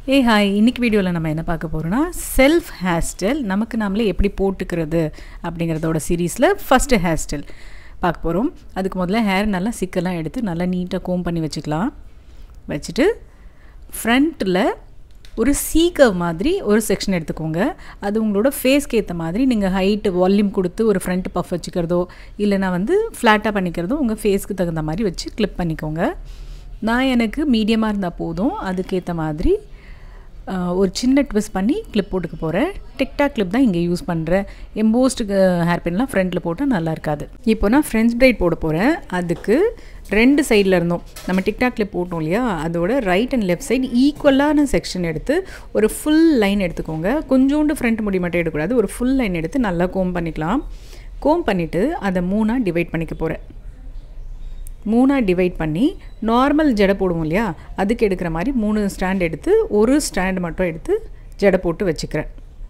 ஏ hi இன்னைக்கு வீடியோவில் நம்ம என்ன பார்க்க போகிறோம்னா செல்ஃப் ஹேர் ஸ்டைல் நமக்கு நாமளே எப்படி போட்டுக்கிறது அப்படிங்கிறதோட சீரீஸில் ஃபஸ்ட்டு ஹேர் ஸ்டைல் பார்க்க போகிறோம் அதுக்கு முதல்ல ஹேர் நல்லா சிக்கெல்லாம் எடுத்து நல்லா நீட்டாக கோம் பண்ணி வச்சுக்கலாம் வச்சுட்டு ஃப்ரண்ட்டில் ஒரு சீக்கவ் மாதிரி ஒரு செக்ஷன் எடுத்துக்கோங்க அது உங்களோட ஃபேஸ்க்கு ஏற்ற மாதிரி நீங்கள் ஹைட்டு வால்யூம் கொடுத்து ஒரு ஃப்ரண்ட் பஃப் வச்சுக்கிறதோ இல்லைனா வந்து ஃப்ளாட்டாக பண்ணிக்கிறதோ உங்கள் ஃபேஸ்க்கு தகுந்த மாதிரி வச்சு கிளிப் பண்ணிக்கோங்க நான் எனக்கு மீடியமாக இருந்தால் போதும் அதுக்கேற்ற மாதிரி ஒரு சின்ன ட்விஸ்ட் பண்ணி கிளிப் போட்டுக்க போகிறேன் டிக்டாக் கிளிப் தான் இங்கே யூஸ் பண்ணுறேன் எம்போஸ்டு ஹேர் பின்லாம் ஃப்ரண்ட்டில் போட்டால் நல்லா இருக்காது இப்போ நான் ஃப்ரெண்ட்ஸ் பிரைட் போட போகிறேன் அதுக்கு ரெண்டு சைடில் இருந்தோம் நம்ம டிக்டாக் கிளிப் போட்டோம் இல்லையா அதோட ரைட் அண்ட் லெஃப்ட் சைடு ஈக்குவலான செக்ஷன் எடுத்து ஒரு ஃபுல் லைன் எடுத்துக்கோங்க கொஞ்சோண்டு ஃப்ரண்ட் முடி மட்டும் எடுக்கக்கூடாது ஒரு ஃபுல் லைன் எடுத்து நல்லா கோம் பண்ணிக்கலாம் கோம் பண்ணிவிட்டு அதை மூணாக டிவைட் பண்ணிக்க போகிறேன் மூணாக டிவைட் பண்ணி நார்மல் ஜடை போடுவோம் இல்லையா அதுக்கு எடுக்கிற மாதிரி மூணு ஸ்டாண்ட் எடுத்து ஒரு ஸ்டாண்ட் மட்டும் எடுத்து ஜடை போட்டு வச்சுக்கிறேன்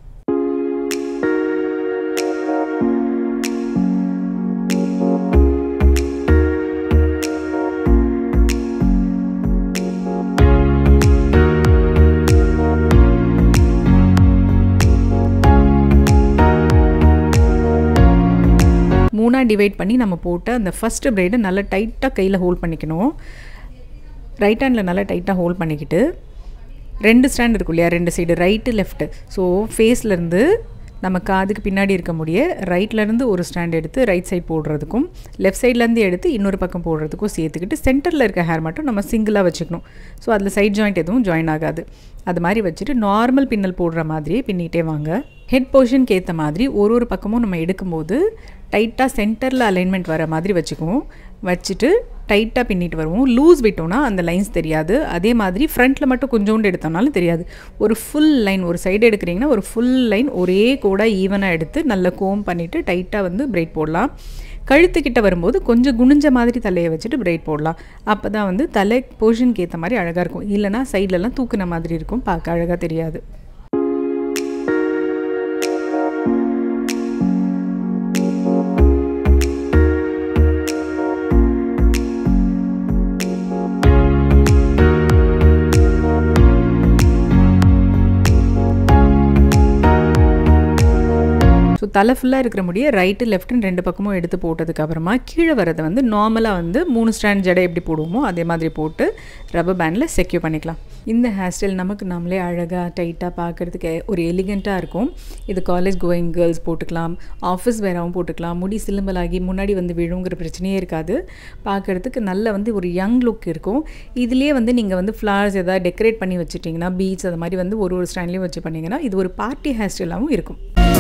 மூணாக டிவைட் பண்ணி நம்ம போட்ட அந்த ஃபஸ்ட்டு ப்ரைடை நல்லா டைட்டாக கையில் ஹோல்ட் பண்ணிக்கணும் ரைட் ஹேண்டில் நல்லா டைட்டாக ஹோல்ட் பண்ணிக்கிட்டு ரெண்டு ஸ்டாண்ட் இருக்கும் இல்லையா ரெண்டு சைடு ரைட்டு லெஃப்ட்டு ஸோ ஃபேஸ்லேருந்து நம்ம காதுக்கு பின்னாடி இருக்க முடிய ரைட்லேருந்து ஒரு ஸ்டாண்ட் எடுத்து ரைட் சைட் போடுறதுக்கும் லெஃப்ட் சைட்லேருந்து எடுத்து இன்னொரு பக்கம் போடுறதுக்கும் சேர்த்துக்கிட்டு சென்டரில் இருக்க ஹேர் மட்டும் நம்ம சிங்கிளாக வச்சுக்கணும் ஸோ அதில் சைட் ஜாயிண்ட் எதுவும் ஜாயின் ஆகாது அது மாதிரி வச்சுட்டு நார்மல் பின்னல் போடுற மாதிரியே பின்னிட்டே வாங்க ஹெட் போர்ஷனுக்கு ஏற்ற மாதிரி ஒரு ஒரு பக்கமும் நம்ம எடுக்கும்போது டைட்டாக சென்டரில் அலைன்மெண்ட் வர மாதிரி வச்சுக்குவோம் வச்சுட்டு டைட்டாக பின்னிட்டு வருவோம் லூஸ் விட்டோம்னா அந்த லைன்ஸ் தெரியாது அதே மாதிரி ஃப்ரண்ட்டில் மட்டும் கொஞ்சோண்டு எடுத்தோம்னாலும் தெரியாது ஒரு ஃபுல் லைன் ஒரு சைடு எடுக்கிறீங்கன்னா ஒரு ஃபுல் லைன் ஒரே கூட ஈவனாக எடுத்து நல்லா கோம் பண்ணிவிட்டு டைட்டாக வந்து பிரைட் போடலாம் கழுத்துக்கிட்ட வரும்போது கொஞ்சம் குனிஞ்ச மாதிரி தலையை வச்சுட்டு பிரைட் போடலாம் அப்போ தான் வந்து தலை போர்ஷனுக்கு ஏற்ற மாதிரி அழகாக இருக்கும் இல்லைனா சைட்லலாம் தூக்குன மாதிரி இருக்கும் பார்க்க அழகாக தெரியாது ஸோ தலை ஃபுல்லாக இருக்கிற முடிய ரைட்டு லெஃப்ட்டுன்னு ரெண்டு பக்கமும் எடுத்து போட்டதுக்கப்புறமா கீழே வரதை வந்து நார்மலாக வந்து மூணு ஸ்டாண்ட் ஜடை எப்படி போடுவோமோ அதே மாதிரி போட்டு ரப்பர் பேண்டில் செக்யூர் பண்ணிக்கலாம் இந்த ஹேர் ஸ்டைல் நமக்கு நம்மளே அழகாக டைட்டாக பார்க்குறதுக்கு ஒரு எலிகண்ட்டாக இருக்கும் இது காலேஜ் கோயிங் கேர்ள்ஸ் போட்டுக்கலாம் ஆஃபீஸ் வேறாவும் போட்டுக்கலாம் முடி சிலும்பலாகி முன்னாடி வந்து விழுங்கிற பிரச்சனையே இருக்காது பார்க்குறதுக்கு நல்ல வந்து ஒரு யங் லுக் இருக்கும் இதுலேயே வந்து நீங்கள் வந்து ஃப்ளவர்ஸ் எதாவது டெக்கரேட் பண்ணி வச்சுட்டிங்கன்னா பீச் அது மாதிரி வந்து ஒரு ஒரு ஸ்டாண்ட்லேயும் வச்சு பண்ணிங்கன்னா இது ஒரு பார்ட்டி ஹேர் ஸ்டைலாகவும் இருக்கும்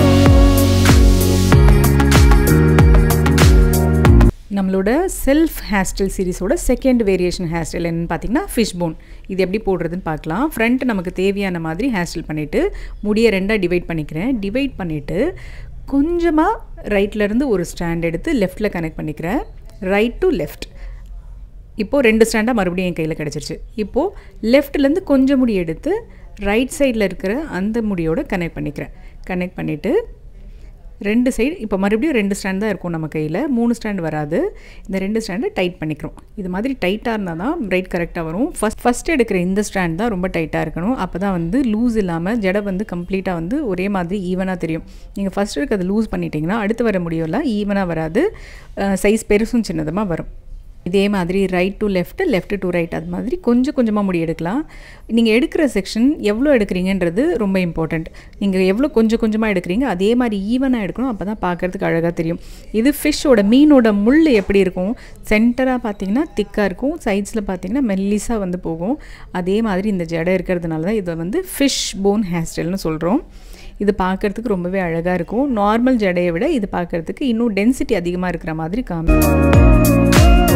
நம்மளோட செல்ஃப் ஹேர் ஸ்டைல் சீரிஸோட செகண்ட் வேரியேஷன் ஹேர் ஸ்டைல் என்னென்னு பார்த்தீங்கன்னா ஃபிஷ் போன் இது எப்படி போடுறதுன்னு பார்க்கலாம் ஃப்ரண்ட் நமக்கு தேவையான மாதிரி ஹேர் ஸ்டைல் பண்ணிவிட்டு முடியை ரெண்டாக டிவைட் பண்ணிக்கிறேன் டிவைட் பண்ணிவிட்டு கொஞ்சமாக ரைட்லேருந்து ஒரு ஸ்டாண்ட் எடுத்து லெஃப்ட்டில் கனெக்ட் பண்ணிக்கிறேன் ரைட் டு லெஃப்ட் இப்போது ரெண்டு ஸ்டாண்டாக மறுபடியும் என் கையில் கிடச்சிருச்சு இப்போது லெஃப்ட்லேருந்து கொஞ்சம் முடி எடுத்து ரைட் சைடில் இருக்கிற அந்த முடியோட கனெக்ட் பண்ணிக்கிறேன் கனெக்ட் பண்ணிவிட்டு ரெண்டு சைடு இப்போ மறுபடியும் ரெண்டு ஸ்டாண்ட் தான் இருக்கும் நம்ம கையில் மூணு ஸ்டாண்ட் வராது இந்த ரெண்டு ஸ்டாண்டை டைட் பண்ணிக்கிறோம் இது மாதிரி டைட்டாக இருந்தால் தான் பிரைட் கரெக்டாக வரும் ஃபஸ்ட் ஃபஸ்ட் எடுக்கிற இந்த ஸ்டாண்ட் தான் ரொம்ப டைட்டாக இருக்கணும் அப்போ தான் வந்து லூஸ் இல்லாமல் ஜடை வந்து கம்ப்ளீட்டாக வந்து ஒரே மாதிரி ஈவனாக தெரியும் நீங்கள் ஃபஸ்ட் இருக்கிறத லூஸ் பண்ணிட்டீங்கன்னா அடுத்து வர முடியலாம் ஈவனாக வராது சைஸ் பெருசும் சின்னதமாக வரும் இதே மாதிரி right to left left to right அது மாதிரி கொஞ்சம் கொஞ்சமாக முடி எடுக்கலாம் நீங்கள் எடுக்கிற செக்ஷன் எவ்வளோ எடுக்கிறீங்கன்றது ரொம்ப இம்பார்ட்டண்ட் நீங்கள் எவ்வளோ கொஞ்சம் கொஞ்சமாக எடுக்கிறீங்க அதே மாதிரி ஈவனாக எடுக்கணும் அப்போ தான் பார்க்குறதுக்கு அழகாக தெரியும் இது ஃபிஷ்ஷோட மீனோட முள் எப்படி இருக்கும் சென்டராக பார்த்தீங்கன்னா திக்காக இருக்கும் சைட்ஸில் பார்த்தீங்கன்னா மெல்லிஸாக வந்து போகும் அதே மாதிரி இந்த ஜடை இருக்கிறதுனால தான் இதை வந்து ஃபிஷ் போன் ஹேர் ஸ்டைல்னு சொல்கிறோம் இது பார்க்குறதுக்கு ரொம்பவே அழகாக இருக்கும் நார்மல் ஜடையை விட இது பார்க்குறதுக்கு இன்னும் டென்சிட்டி அதிகமாக இருக்கிற மாதிரி காமிக்கும்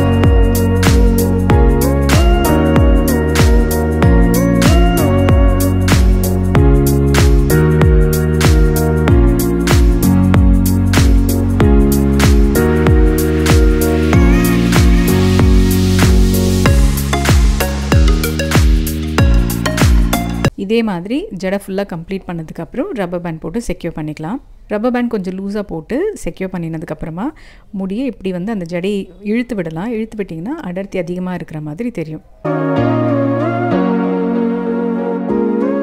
இதே மாதிரி ஜடை ஃபுல்லாக கம்ப்ளீட் பண்ணதுக்கப்புறம் ரப்பர் பேண்ட் போட்டு செக்யூர் பண்ணிக்கலாம் ரப்பர் பேண்ட் கொஞ்சம் லூஸாக போட்டு செக்யூர் பண்ணினதுக்கப்புறமா முடியை இப்படி வந்து அந்த ஜடையை இழுத்து விடலாம் இழுத்து விட்டிங்கன்னா அடர்த்தி அதிகமாக இருக்கிற மாதிரி தெரியும்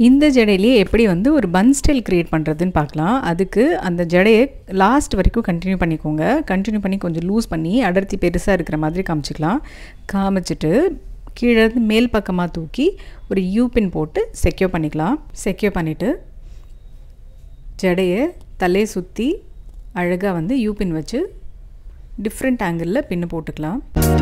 இந்த ஜடையிலேயே எப்படி வந்து ஒரு பன் ஸ்டைல் க்ரியேட் பண்ணுறதுன்னு பார்க்கலாம் அதுக்கு அந்த ஜடையை லாஸ்ட் வரைக்கும் கண்டினியூ பண்ணிக்கோங்க கண்டினியூ பண்ணி கொஞ்சம் லூஸ் பண்ணி அடர்த்தி பெருசாக இருக்கிற மாதிரி காமிச்சிக்கலாம் காமிச்சிட்டு கீழே இருந்து மேல் பக்கமாக தூக்கி ஒரு யூபின் போட்டு செக்யூர் பண்ணிக்கலாம் செக்யூர் பண்ணிவிட்டு ஜடையை தலையை சுற்றி அழகாக வந்து யூபின் வச்சு டிஃப்ரெண்ட் ஆங்கிளில் பின்னு போட்டுக்கலாம்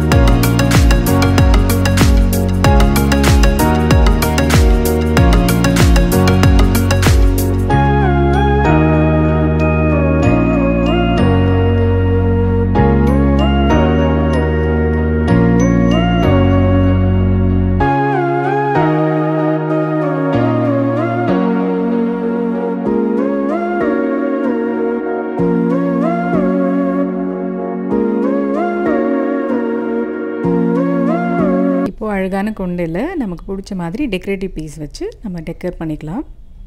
இப்போது அழகான கொண்டையில் நமக்கு பிடிச்ச மாதிரி டெக்கரேட்டிவ் பீஸ் வச்சு நம்ம டெக்கர் பண்ணிக்கலாம்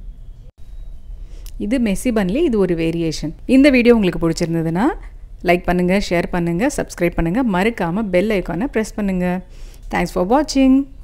இது மெஸ்ஸி பன்லேயே இது ஒரு வேரியேஷன் இந்த வீடியோ உங்களுக்கு பிடிச்சிருந்ததுன்னா லைக் பண்ணுங்கள் ஷேர் பண்ணுங்கள் சப்ஸ்கிரைப் பண்ணுங்கள் மறக்காமல் பெல் ஐக்கானை ப்ரெஸ் பண்ணுங்கள் தேங்க்ஸ் ஃபார் வாட்சிங்